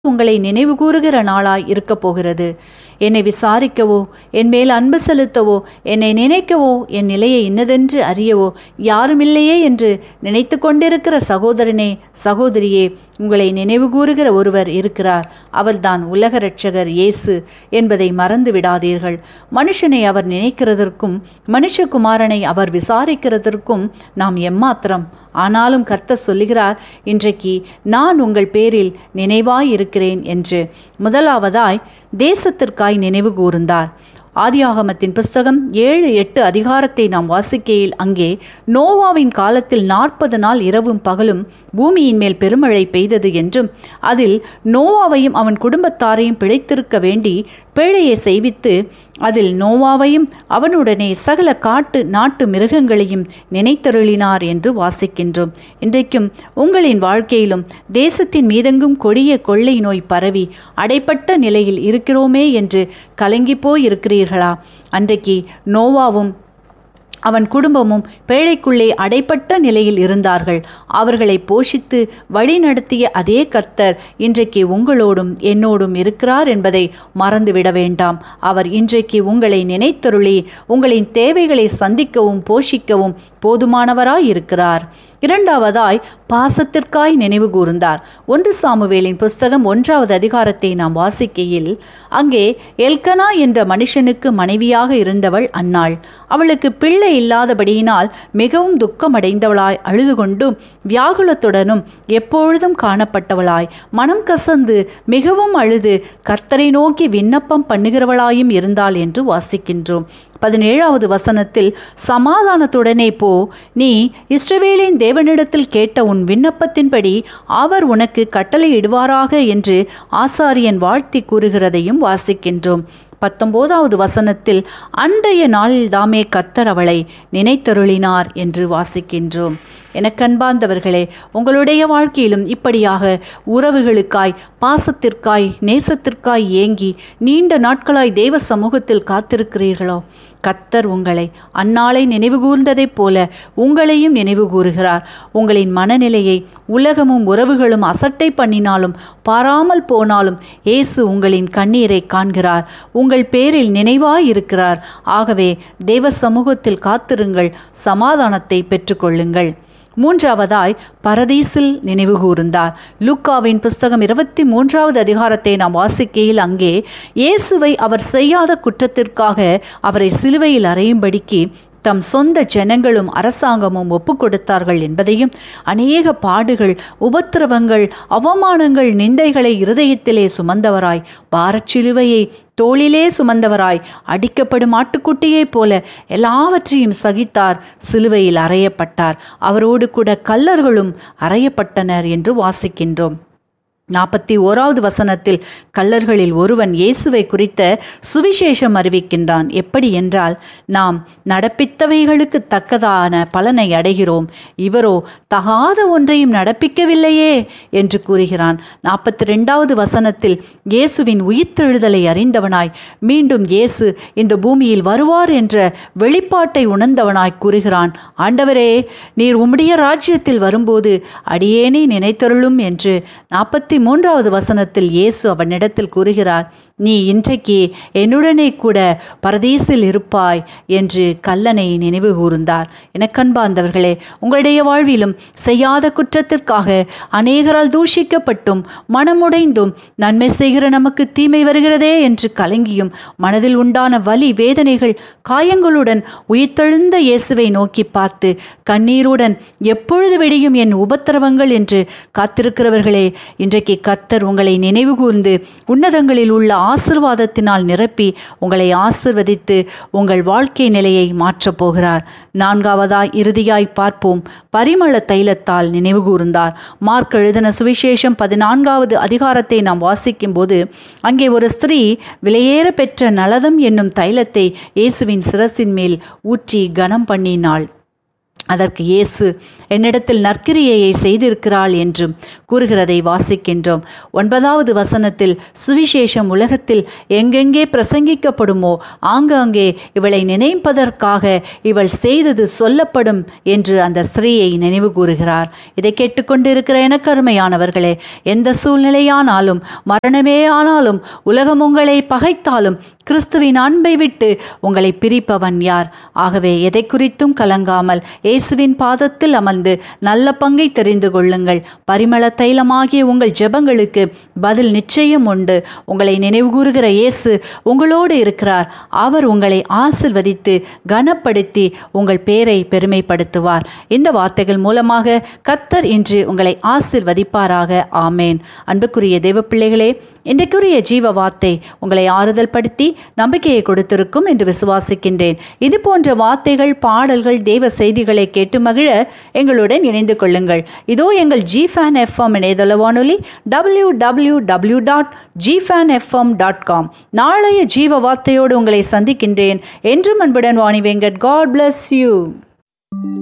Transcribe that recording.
உங்களை நினைவு கூறுகிற நாளாய் இருக்கப் போகிறது என்னை விசாரிக்கவோ என் மேல் அன்பு செலுத்தவோ என்னை நினைக்கவோ என் நிலையை இன்னதென்று அறியவோ யாருமில்லையே என்று நினைத்து கொண்டிருக்கிற சகோதரனே சகோதரியே உங்களை நினைவு கூறுகிற ஒருவர் இருக்கிறார் அவர்தான் உலக இரட்சகர் இயேசு என்பதை மறந்து விடாதீர்கள் மனுஷனை அவர் நினைக்கிறதற்கும் மனுஷகுமாரனை அவர் விசாரிக்கிறதற்கும் நாம் எம்மாத்திரம் ஆனாலும் கர்த்தர் சொல்லுகிறார் இன்றைக்கு நான் உங்கள் பேரில் நினைவாய் இருக்கிறேன் என்று முதலாவதாய் தேசத்திற்காய் நினைவு கூர்ந்தார் ஆதியாகமத்தின் புஸ்தகம் ஏழு எட்டு அதிகாரத்தை நாம் வாசிக்கையில் அங்கே நோவாவின் காலத்தில் நாற்பது நாள் இரவும் பகலும் பூமியின் மேல் பெருமழை பெய்தது என்றும் அதில் நோவாவையும் அவன் குடும்பத்தாரையும் பிழைத்திருக்க வேண்டி பேழையை செய்வித்து அதில் நோவாவையும் அவனுடனே சகல காட்டு நாட்டு மிருகங்களையும் நினைத்தருளினார் என்று வாசிக்கின்றோம் இன்றைக்கும் உங்களின் வாழ்க்கையிலும் தேசத்தின் மீதெங்கும் கொடிய கொள்ளை நோய் பரவி அடைப்பட்ட நிலையில் இருக்கிறோமே என்று கலங்கிப்போய் இருக்கிறீர்களா அன்றைக்கு நோவாவும் அவன் குடும்பமும் பேழைக்குள்ளே அடைப்பட்ட நிலையில் இருந்தார்கள் அவர்களை போஷித்து வழிநடத்திய அதே கர்த்தர் இன்றைக்கு உங்களோடும் என்னோடும் இருக்கிறார் என்பதை மறந்துவிட வேண்டாம் அவர் இன்றைக்கு உங்களை நினைத்தருளி உங்களின் தேவைகளை சந்திக்கவும் போஷிக்கவும் போதுமானவராய் இருக்கிறார் இரண்டாவதாய் பாசத்திற்காய் நினைவு கூர்ந்தார் ஒன்று சாமுவேலின் புஸ்தகம் ஒன்றாவது அதிகாரத்தை நாம் வாசிக்கையில் அங்கே எல்கனா என்ற மனுஷனுக்கு மனைவியாக இருந்தவள் அன்னாள் அவளுக்கு பிள்ளை இல்லாதபடியினால் மிகவும் துக்கமடைந்தவளாய் அழுது கொண்டும் வியாகுலத்துடனும் எப்பொழுதும் காணப்பட்டவளாய் மனம் கசந்து மிகவும் அழுது கர்த்தரை நோக்கி விண்ணப்பம் பண்ணுகிறவளாயும் இருந்தாள் என்று வாசிக்கின்றோம் பதினேழாவது வசனத்தில் சமாதானத்துடனே போ நீ இஸ்ரவேலின் தேவனிடத்தில் கேட்ட உன் விண்ணப்பத்தின்படி அவர் உனக்கு கட்டளையிடுவாராக என்று ஆசாரியன் வாழ்த்தி கூறுகிறதையும் வாசிக்கின்றோம் பத்தொன்பதாவது வசனத்தில் அன்றைய நாளில் தாமே கத்தர் அவளை நினைத்தருளினார் என்று வாசிக்கின்றோம் எனக்கன்பார்ந்தவர்களே உங்களுடைய வாழ்க்கையிலும் இப்படியாக உறவுகளுக்காய் பாசத்திற்காய் நேசத்திற்காய் ஏங்கி நீண்ட நாட்களாய் தெய்வ சமூகத்தில் காத்திருக்கிறீர்களோ கத்தர் உங்களை அந்நாளை நினைவுகூர்ந்ததைப் போல உங்களையும் நினைவு கூறுகிறார் உங்களின் மனநிலையை உலகமும் உறவுகளும் அசட்டை பண்ணினாலும் பாராமல் போனாலும் இயேசு உங்களின் கண்ணீரை காண்கிறார் உங்கள் பேரில் நினைவாய் இருக்கிறார் ஆகவே தெய்வ சமூகத்தில் காத்திருங்கள் சமாதானத்தை பெற்றுக்கொள்ளுங்கள் மூன்றாவதாய் பரதீசில் நினைவு கூர்ந்தார் லூக்காவின் புஸ்தகம் இருபத்தி மூன்றாவது அதிகாரத்தை நாம் வாசிக்கையில் அங்கே இயேசுவை அவர் செய்யாத குற்றத்திற்காக அவரை சிலுவையில் அறையும்படிக்கு தம் சொந்த ஜனங்களும் அரசாங்கமும் ஒப்பு கொடுத்தார்கள் என்பதையும் அநேக பாடுகள் உபத்திரவங்கள் அவமானங்கள் நிந்தைகளை இருதயத்திலே சுமந்தவராய் பாரச்சிலுவையை தோளிலே சுமந்தவராய் அடிக்கப்படும் ஆட்டுக்குட்டியைப் போல எல்லாவற்றையும் சகித்தார் சிலுவையில் அறையப்பட்டார் அவரோடு கூட கல்லர்களும் அறையப்பட்டனர் என்று வாசிக்கின்றோம் நாற்பத்தி ஓராவது வசனத்தில் கள்ளர்களில் ஒருவன் இயேசுவை குறித்த சுவிசேஷம் அறிவிக்கின்றான் எப்படி என்றால் நாம் நடப்பித்தவைகளுக்கு தக்கதான பலனை அடைகிறோம் இவரோ தகாத ஒன்றையும் நடப்பிக்கவில்லையே என்று கூறுகிறான் நாற்பத்தி ரெண்டாவது வசனத்தில் இயேசுவின் உயிர்த்தெழுதலை அறிந்தவனாய் மீண்டும் இயேசு இந்த பூமியில் வருவார் என்ற வெளிப்பாட்டை உணர்ந்தவனாய் கூறுகிறான் ஆண்டவரே நீர் உம்முடைய ராஜ்யத்தில் வரும்போது அடியேனே நினைத்தருளும் என்று நாற்பத்தி மூன்றாவது வசனத்தில் இயேசு அவனிடத்தில் கூறுகிறார் நீ இன்றைக்கு என்னுடனே கூட பரதேசில் இருப்பாய் என்று கல்லனை நினைவு கூர்ந்தார் எனக்கன்பார்ந்தவர்களே உங்களுடைய வாழ்விலும் செய்யாத குற்றத்திற்காக அநேகரால் தூஷிக்கப்பட்டும் மனமுடைந்தும் நன்மை செய்கிற நமக்கு தீமை வருகிறதே என்று கலங்கியும் மனதில் உண்டான வலி வேதனைகள் காயங்களுடன் உயிர்த்தெழுந்த இயேசுவை நோக்கி பார்த்து கண்ணீருடன் எப்பொழுது வெடியும் என் உபத்திரவங்கள் என்று காத்திருக்கிறவர்களே இன்றைக்கு கத்தர் உங்களை நினைவு கூர்ந்து உன்னதங்களில் உள்ள ஆசிர்வாதத்தினால் நிரப்பி உங்களை ஆசிர்வதித்து உங்கள் வாழ்க்கை நிலையை மாற்றப் போகிறார் நான்காவதாய் இறுதியாய் பார்ப்போம் பரிமள தைலத்தால் நினைவு கூர்ந்தார் மார்க் எழுதின சுவிசேஷம் பதினான்காவது அதிகாரத்தை நாம் வாசிக்கும்போது அங்கே ஒரு ஸ்திரீ விலையேற பெற்ற நலதம் என்னும் தைலத்தை இயேசுவின் சிரசின் மேல் ஊற்றி கனம் பண்ணினாள் அதற்கு இயேசு என்னிடத்தில் நற்கிரியையை செய்திருக்கிறாள் என்றும் கூறுகிறதை வாசிக்கின்றோம் ஒன்பதாவது வசனத்தில் சுவிசேஷம் உலகத்தில் எங்கெங்கே பிரசங்கிக்கப்படுமோ ஆங்காங்கே இவளை நினைப்பதற்காக இவள் செய்தது சொல்லப்படும் என்று அந்த ஸ்திரீயை நினைவு கூறுகிறார் இதை கேட்டுக்கொண்டிருக்கிற எனக்கு அருமையானவர்களே எந்த சூழ்நிலையானாலும் மரணமே ஆனாலும் உலகம் உங்களை பகைத்தாலும் கிறிஸ்துவின் அன்பை விட்டு உங்களை பிரிப்பவன் யார் ஆகவே எதை குறித்தும் கலங்காமல் இயேசுவின் பாதத்தில் அமர்ந்து நல்ல பங்கை தெரிந்து கொள்ளுங்கள் பரிமள தைலமாகிய உங்கள் ஜெபங்களுக்கு பதில் நிச்சயம் உண்டு உங்களை நினைவுகூறுகிற இயேசு உங்களோடு இருக்கிறார் அவர் உங்களை ஆசிர்வதித்து கனப்படுத்தி உங்கள் பேரை பெருமைப்படுத்துவார் இந்த வார்த்தைகள் மூலமாக கத்தர் இன்று உங்களை ஆசிர்வதிப்பாராக ஆமேன் அன்புக்குரிய தேவ பிள்ளைகளே இன்றைக்குரிய ஜீவ வார்த்தை உங்களை ஆறுதல் படுத்தி நம்பிக்கையை கொடுத்திருக்கும் என்று விசுவாசிக்கின்றேன் இது போன்ற வார்த்தைகள் பாடல்கள் தேவ செய்திகளை கேட்டு மகிழ எங்களுடன் இணைந்து கொள்ளுங்கள் இதோ எங்கள் ஜி ஃபேன் எஃப்எம் இணையதள வானொலி W W W dot G fan FM dot com நாளைய ஜீவ வார்த்தையோடு உங்களை சந்திக்கின்றேன் என்றும் அன்புடன் Vani Venkat God bless you